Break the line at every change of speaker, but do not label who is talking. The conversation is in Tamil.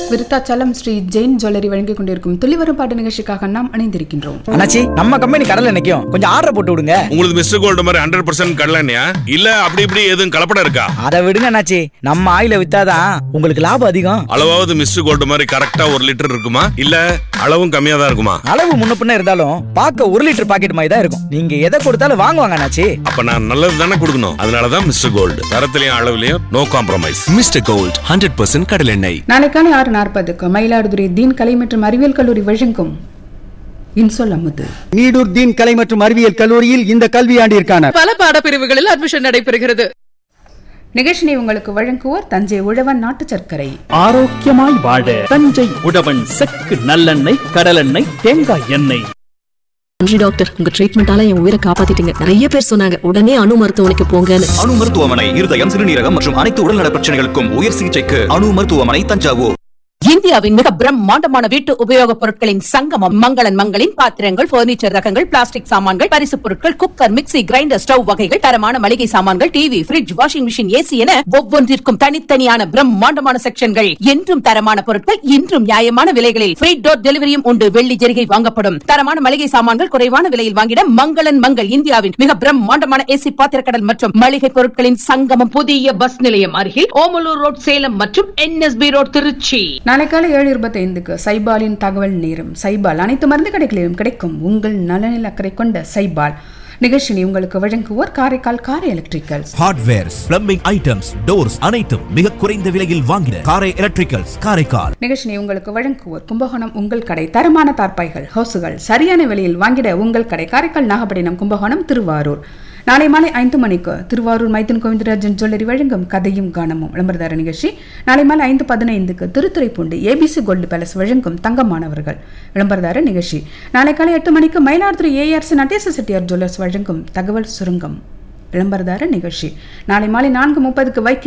விருத்தாச்சலம் ஸ்ரீ ஜெயின் ஜுவல்லரி வழங்கிக் கொண்டிருக்கும் துளிவரும் பாட்டு நிகழ்ச்சிக்காக நாம் இணைந்திருக்கின்றோம்
அண்ணாச்சி நம்ம கம்பெனி கடல்ல நிக்கும் கொஞ்சம் ஆர்டர் போட்டு விடுங்க
உங்களுக்கு மிஸ்டர் கோல்டு மாதிரி ஹண்ட்ரட் பர்சன்ட் கடலண்ணியா இல்ல அப்படி இப்படி எதுவும் கலப்படம் இருக்கா
அதை விடுங்க அண்ணாச்சி நம்ம ஆயில வித்தாதான் உங்களுக்கு லாபம் அதிகம்
அளவாவது மிஸ்டர் கோல்டு மாதிரி கரெக்டா ஒரு லிட்டர் இருக்குமா இல்ல அளவும் கம்மியா தான் இருக்குமா
அளவு முன்ன பின்ன இருந்தாலும் பார்க்க ஒரு லிட்டர் பாக்கெட் மாதிரி தான் இருக்கும் நீங்க எதை கொடுத்தாலும் வாங்குவாங்க அண்ணாச்சி
அப்ப நான் நல்லது தானே கொடுக்கணும் அதனாலதான் மிஸ்டர் கோல்டு தரத்திலையும் அளவுலயும் no compromise
Mister Gold hundred percent கடலெண்ணெய்
நாளை காலை ஆறு நாற்பதுக்கு மயிலாடுதுறை தீன் கலை மற்றும் அறிவியல் கல்லூரி வழங்கும் இன்சொல் அமுது
நீடூர் தீன் கலை மற்றும் அறிவியல் கல்லூரியில் இந்த கல்வியாண்டிற்கான
பல பாடப்பிரிவுகளில் அட்மிஷன் நடைபெறுகிறது
நிகழ்ச்சியை உங்களுக்கு வழங்குவோர் தஞ்சை உழவன் நாட்டு சர்க்கரை
ஆரோக்கியமாய் வாழ தஞ்சை உழவன் செக்கு நல்லெண்ணெய் கடலெண்ணெய் தேங்காய் எண்ணெய்
நன்றி டாக்டர் உங்க ட்ரீட்மெண்டால என் உயிரை காப்பாத்திட்டீங்க நிறைய பேர் சொன்னாங்க உடனே அணு மருத்துவமனைக்கு போங்கன்னு
அணு மருத்துவமனை இருதயம் சிறுநீரகம் மற்றும் அனைத்து உடல்நல பிரச்சனைகளுக்கும் உயர் சிகிச்சைக்கு அணு மருத்துவமனை தஞ்சாவூர்
இந்தியாவின் மிக பிரம்மாண்டமான வீட்டு உபயோகப் பொருட்களின் சங்கமம் மங்களன் மங்களின் பாத்திரங்கள் பர்னிச்சர் ரகங்கள் பிளாஸ்டிக் சாமான்கள் பரிசுப் பொருட்கள் குக்கர் மிக்ஸி கிரைண்டர் ஸ்டவ் வகைகள் தரமான மளிகை சாமான்கள் TV fridge washing machine AC என ஒவ்வொன்றிற்கும் தனித்தனியான பிரம்மாண்டமான செக்ஷன்கள் என்றும் தரமான பொருட்கள் இன்றும் நியாயமான விலைகளில் ஃப்ரீ டோர் டெலிவரியும் உண்டு வெள்ளி ஜெரிகை வாங்கப்படும் தரமான மளிகை சாமான்கள் குறைவான விலையில் வாங்கிட மங்களன் மங்கள் இந்தியாவின் மிக பிரம்மாண்டமான ஏசி பாத்திரக்கடல் மற்றும் மளிகை பொருட்களின் சங்கமம் புதிய பஸ் நிலையம் அருகில் ஓமலூர் ரோட் சேலம் மற்றும் என்எஸ்பி ரோட் திருச்சி
நாளை காலை ஏழு இருபத்தைந்துக்கு சைபாலின் தகவல் நேரம் சைபால் அனைத்து மருந்து கடைகளிலும் கிடைக்கும் உங்கள் நலனில் அக்கறை கொண்ட சைபால் நிகழ்ச்சியை உங்களுக்கு வழங்குவோர் Karaikal Karai electricals
hardwares plumbing items doors அனைத்தும் மிக குறைந்த விலையில் வாங்கின காரை எலக்ட்ரிக்கல்ஸ் காரைக்கால்
நிகழ்ச்சியை உங்களுக்கு வழங்குவோர் கும்பகோணம் உங்கள் கடை தரமான தார்ப்பாய்கள் ஹோசுகள் சரியான விலையில் வாங்கிட உங்கள் கடை காரைக்கால் நாகப்பட்டினம் கும்பகோணம் திருவாரூர் நாளை மாலை ஐந்து மணிக்கு திருவாரூர் மைத்தன் கோவிந்தராஜன் ஜுவல்லரி வழங்கும் கதையும் கானமும் விளம்பரதார நிகழ்ச்சி நாளை மாலை ஐந்து பதினைந்துக்கு திருத்துறைப்பூண்டி ஏபிசி கோல்டு பேலஸ் வழங்கும் தங்கமானவர்கள் விளம்பரதார நிகழ்ச்சி நாளை காலை எட்டு மணிக்கு மயிலாடுதுறை ஏஆர்சி நடேச செட்டியார் ஜுவல்லர்ஸ் வழங்கும் தகவல் சுருங்கம் விளம்பரதார நிகழ்ச்சி நாளை மாலை நான்கு முப்பதுக்கு வைக்க